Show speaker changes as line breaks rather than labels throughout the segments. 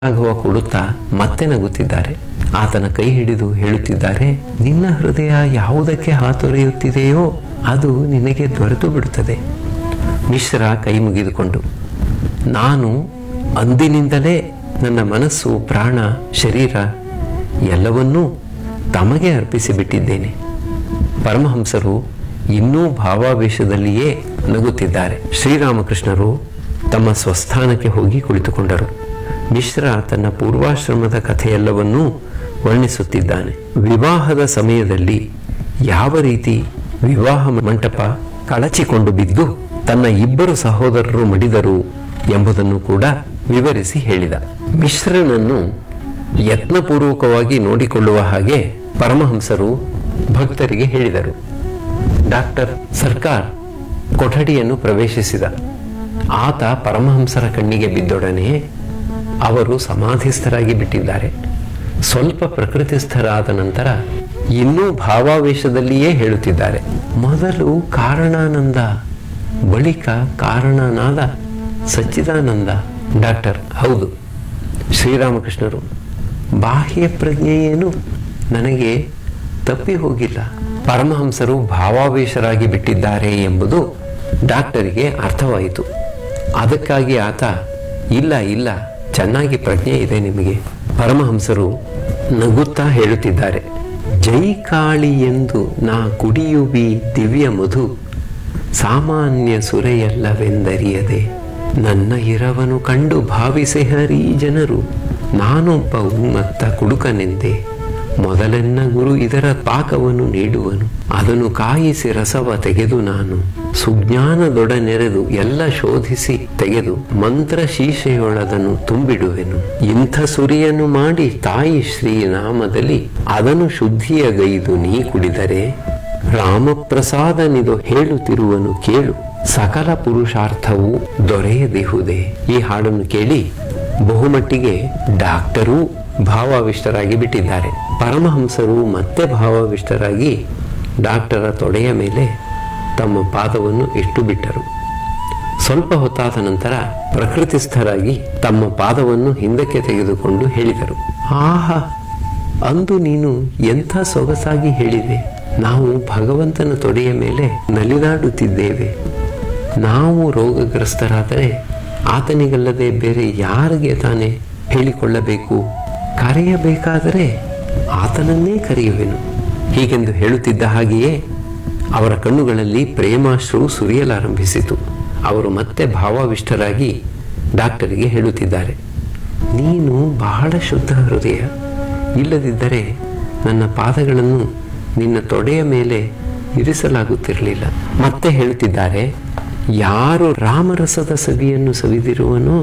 ರಾಘವ ಕೊಡುತ್ತಾ ಮತ್ತೆ ನಗುತ್ತಿದ್ದಾರೆ ಆತನ ಕೈ ಹಿಡಿದು ಹೇಳುತ್ತಿದ್ದಾರೆ ನಿನ್ನ ಹೃದಯ ಯಾವುದಕ್ಕೆ ಹಾತೊರೆಯುತ್ತಿದೆಯೋ ಅದು ನಿನಗೆ ದೊರೆತು ಬಿಡುತ್ತದೆ ಮಿಶ್ರ ಕೈ ಮುಗಿದುಕೊಂಡು ನಾನು ಅಂದಿನಿಂದಲೇ ನನ್ನ ಮನಸ್ಸು ಪ್ರಾಣ ಶರೀರ ಎಲ್ಲವನ್ನೂ ತಮಗೆ ಅರ್ಪಿಸಿ ಬಿಟ್ಟಿದ್ದೇನೆ ಪರಮಹಂಸರು ಇನ್ನೂ ಭಾವಾವೇಶದಲ್ಲಿಯೇ ನಗುತ್ತಿದ್ದಾರೆ ಶ್ರೀರಾಮಕೃಷ್ಣರು ತಮ್ಮ ಸ್ವಸ್ಥಾನಕ್ಕೆ ಹೋಗಿ ಕುಳಿತುಕೊಂಡರು ಮಿಶ್ರ ತನ್ನ ಪೂರ್ವಾಶ್ರಮದ ಕಥೆಯೆಲ್ಲವನ್ನೂ ವರ್ಣಿಸುತ್ತಿದ್ದಾನೆ ವಿವಾಹದ ಸಮಯದಲ್ಲಿ ಯಾವ ರೀತಿ ವಿವಾಹ ಮಂಟಪ ಕಳಚಿಕೊಂಡು ಬಿದ್ದು ತನ್ನ ಇಬ್ಬರು ಸಹೋದರರು ಮಡಿದರು ಎಂಬುದನ್ನು ಕೂಡ ವಿವರಿಸಿ ಹೇಳಿದ ಮಿಶ್ರನನ್ನು ಯತ್ನಪೂರ್ವಕವಾಗಿ ನೋಡಿಕೊಳ್ಳುವ ಹಾಗೆ ಪರಮಹಂಸರು ಭಕ್ತರಿಗೆ ಹೇಳಿದರು ಡಾಕ್ಟರ್ ಸರ್ಕಾರ್ ಕೊಠಡಿಯನ್ನು ಪ್ರವೇಶಿಸಿದ ಆತ ಪರಮಹಂಸರ ಕಣ್ಣಿಗೆ ಬಿದ್ದೊಡನೆ ಅವರು ಸಮಾಧಿಸ್ಥರಾಗಿ ಬಿಟ್ಟಿದ್ದಾರೆ ಸ್ವಲ್ಪ ಪ್ರಕೃತಿಸ್ಥರಾದ ನಂತರ ಇನ್ನೂ ಭಾವಾವೇಶದಲ್ಲಿಯೇ ಹೇಳುತ್ತಿದ್ದಾರೆ ಮೊದಲು ಕಾರಣಾನಂದ ಬಳಿಕ ಕಾರಣನಾದ ಸಚ್ಚಿದಾನಂದ ಡಾಕ್ಟರ್ ಹೌದು ಶ್ರೀರಾಮಕೃಷ್ಣರು ಬಾಹ್ಯ ಪ್ರಜ್ಞೆಯೇನು ನನಗೆ ತಪ್ಪಿ ಹೋಗಿಲ್ಲ ಪರಮಹಂಸರು ಭಾವಾವೇಶರಾಗಿ ಬಿಟ್ಟಿದ್ದಾರೆ ಎಂಬುದು ಡಾಕ್ಟರಿಗೆ ಅರ್ಥವಾಯಿತು ಅದಕ್ಕಾಗಿ ಆತ ಇಲ್ಲ ಇಲ್ಲ ಚೆನ್ನಾಗಿ ಪ್ರಜ್ಞೆ ಇದೆ ನಿಮಗೆ ಪರಮಹಂಸರು ನಗುತ್ತಾ ಹೇಳುತ್ತಿದ್ದಾರೆ ಜೈ ಕಾಳಿ ಎಂದು ನಾ ಕುಡಿಯುವಿ ದಿವ್ಯ ಮಧು ಸಾಮಾನ್ಯ ಸುರೆಯಲ್ಲವೆಂದರಿಯದೆ ನನ್ನ ಇರವನು ಕಂಡು ಭಾವಿಸೆ ಹರಿ ಜನರು ನಾನೊಬ್ಬ ಉನ್ಮತ್ತ ಕುಡುಕನೆಂದೆ ಮೊದಲೆನ್ನ ಗುರು ಇದರ ಪಾಕವನ್ನು ನೀಡುವನು ಅದನ್ನು ಕಾಯಿಸಿ ರಸವ ತೆಗೆದು ನಾನು ಸುಜ್ಞಾನದೊಡನೆರೆದು ಎಲ್ಲ ಶೋಧಿಸಿ ತೆಗೆದು ಮಂತ್ರ ಶೀಶೆಯೊಳದನ್ನು ತುಂಬಿಡುವೆನು ಇಂಥ ಸುರಿಯನ್ನು ಮಾಡಿ ತಾಯಿ ಶ್ರೀನಾಮದಲ್ಲಿ ಅದನ್ನು ಶುದ್ಧಿಯ ಗೈದು ನೀ ಕುಡಿದರೆ ರಾಮಪ್ರಸಾದನಿದು ಹೇಳುತ್ತಿರುವನು ಕೇಳು ಸಕಲ ಪುರುಷಾರ್ಥವು ದೊರೆಯದಿಹುದೆ ಈ ಹಾಡನ್ನು ಕೇಳಿ ಬಹುಮಟ್ಟಿಗೆ ಡಾಕ್ಟರೂ ಭಾವಾವಿಷ್ಟರಾಗಿ ಬಿಟ್ಟಿದ್ದಾರೆ ಪರಮಹಂಸರು ಮತ್ತೆ ಭಾವಾವಿಷ್ಟರಾಗಿ ಡಾಕ್ಟರ ತೊಡೆಯ ಮೇಲೆ ತಮ್ಮ ಪಾದವನ್ನು ಇಟ್ಟು ಬಿಟ್ಟರು ಸ್ವಲ್ಪ ಹೊತ್ತಾದ ನಂತರ ಪ್ರಕೃತಿಸ್ಥರಾಗಿ ತಮ್ಮ ಪಾದವನ್ನು ಹಿಂದಕ್ಕೆ ತೆಗೆದುಕೊಂಡು ಹೇಳಿದರು ಆಹಾ ಅಂದು ನೀನು ಎಂಥ ಸೊಗಸಾಗಿ ಹೇಳಿದೆ ನಾವು ಭಗವಂತನ ತೊಡೆಯ ಮೇಲೆ ನಲಿದಾಡುತ್ತಿದ್ದೇವೆ ನಾವು ರೋಗಗ್ರಸ್ತರಾದರೆ ಆತನಿಗಲ್ಲದೆ ಬೇರೆ ಯಾರಿಗೆ ತಾನೇ ಹೇಳಿಕೊಳ್ಳಬೇಕು ಕರೆಯಬೇಕಾದರೆ ಆತನನ್ನೇ ಕರೆಯುವೆನು ಹೀಗೆಂದು ಹೇಳುತ್ತಿದ್ದ ಹಾಗೆಯೇ ಅವರ ಕಣ್ಣುಗಳಲ್ಲಿ ಪ್ರೇಮಾಶ್ರು ಸುರಿಯಲಾರಂಭಿಸಿತು ಅವರು ಮತ್ತೆ ಭಾವಾವಿಷ್ಟರಾಗಿ ಡಾಕ್ಟರಿಗೆ ಹೇಳುತ್ತಿದ್ದಾರೆ ನೀನು ಬಹಳ ಶುದ್ಧ ಹೃದಯ ಇಲ್ಲದಿದ್ದರೆ ನನ್ನ ಪಾದಗಳನ್ನು ನಿನ್ನ ತೊಡೆಯ ಮೇಲೆ ಇರಿಸಲಾಗುತ್ತಿರಲಿಲ್ಲ ಮತ್ತೆ ಹೇಳುತ್ತಿದ್ದಾರೆ ಯಾರು ರಾಮರಸದ ಸವಿಯನ್ನು ಸವಿದಿರುವನೋ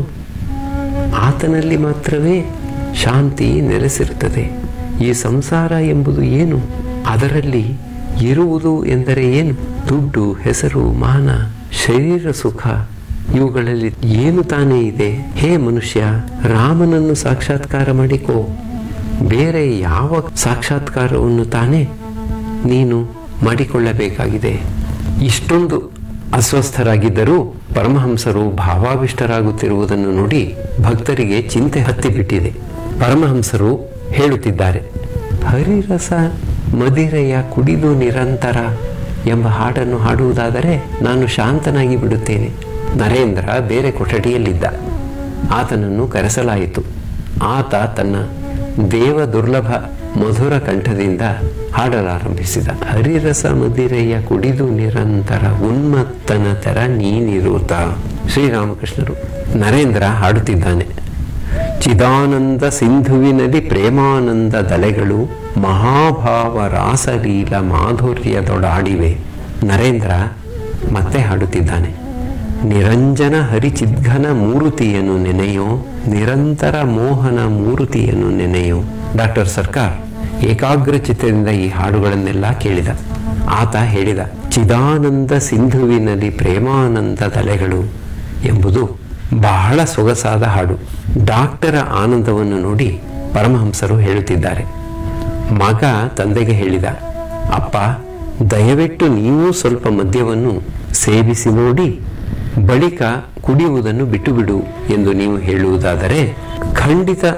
ಆತನಲ್ಲಿ ಮಾತ್ರವೇ ಶಾಂತಿ ನೆಲೆಸಿರುತ್ತದೆ ಈ ಸಂಸಾರ ಎಂಬುದು ಏನು ಅದರಲ್ಲಿ ಇರುವುದು ಎಂದರೆ ಏನು ದುಡ್ಡು ಹೆಸರು ಮಾನ ಶರೀರ ಸುಖ ಇವುಗಳಲ್ಲಿ ಏನು ತಾನೇ ಇದೆ ಹೇ ಮನುಷ್ಯ ರಾಮನನ್ನು ಸಾಕ್ಷಾತ್ಕಾರ ಮಾಡಿಕೋ ಬೇರೆ ಯಾವ ಸಾಕ್ಷಾತ್ಕಾರವನ್ನು ತಾನೇ ನೀನು ಮಾಡಿಕೊಳ್ಳಬೇಕಾಗಿದೆ ಇಷ್ಟೊಂದು ಅಸ್ವಸ್ಥರಾಗಿದ್ದರೂ ಪರಮಹಂಸರು ಭಾವಾವಿಷ್ಟರಾಗುತ್ತಿರುವುದನ್ನು ನೋಡಿ ಭಕ್ತರಿಗೆ ಚಿಂತೆ ಹತ್ತಿಬಿಟ್ಟಿದೆ ಪರಮಹಂಸರು ಹೇಳುತ್ತಿದ್ದಾರೆ ಹರಿರಸ ಮದಿರೆಯ ಕುಡಿದು ನಿರಂತರ ಎಂಬ ಹಾಡನ್ನು ಹಾಡುವುದಾದರೆ ನಾನು ಶಾಂತನಾಗಿ ಬಿಡುತ್ತೇನೆ ನರೇಂದ್ರ ಬೇರೆ ಕೊಠಡಿಯಲ್ಲಿದ್ದ ಆತನನ್ನು ಕರೆಸಲಾಯಿತು ಆತ ತನ್ನ ದೇವ ದುರ್ಲಭ ಮಧುರ ಕಂಠದಿಂದ ಹಾಡಲಾರಂಭಿಸಿದ ಹರಿರಸ ಮದಿರೆಯ ಕುಡಿದು ನಿರಂತರ ಉನ್ಮತ್ತನ ತರ ನೀನಿರುತ್ತ ಶ್ರೀರಾಮಕೃಷ್ಣರು ನರೇಂದ್ರ ಹಾಡುತ್ತಿದ್ದಾನೆ ಚಿದಾನಂದ ಸಿಂಧುವಿನಲ್ಲಿ ಪ್ರೇಮಾನಂದ ದಲೆಗಳು ಮಹಾಭಾವ ರಾಸಲೀಲ ಮಾಧುರ್ಯದೊಡಾಡಿವೆ ನರೇಂದ್ರ ಮತ್ತೆ ಹಾಡುತ್ತಿದ್ದಾನೆ ನಿರಂಜನ ಹರಿಚಿದ್ಘನ ಮೂರುತಿಯನ್ನು ನೆನೆಯೋ ನಿರಂತರ ಮೋಹನ ಮೂರುತಿಯನ್ನು ನೆನೆಯೋ ಡಾಕ್ಟರ್ ಸರ್ಕಾರ್ ಏಕಾಗ್ರ ಚಿತ್ತದಿಂದ ಈ ಹಾಡುಗಳನ್ನೆಲ್ಲ ಕೇಳಿದ ಆತ ಹೇಳಿದ ಚಿದಾನಂದ ಸಿಂಧುವಿನಲ್ಲಿ ಪ್ರೇಮಾನಂದ ತಲೆಗಳು ಎಂಬುದು ಬಹಳ ಸೊಗಸಾದ ಹಾಡು ಡಾಕ್ಟರ ಆನಂದವನ್ನು ನೋಡಿ ಪರಮಹಂಸರು ಹೇಳುತ್ತಿದ್ದಾರೆ ಮಗ ತಂದೆಗೆ ಹೇಳಿದ ಅಪ್ಪ ದಯವಿಟ್ಟು ನೀವು ಸ್ವಲ್ಪ ಮದ್ಯವನ್ನು ಸೇವಿಸಿ ನೋಡಿ ಬಳಿಕ ಕುಡಿಯುವುದನ್ನು ಬಿಟ್ಟು ಬಿಡು ಎಂದು ನೀವು ಹೇಳುವುದಾದರೆ ಖಂಡಿತ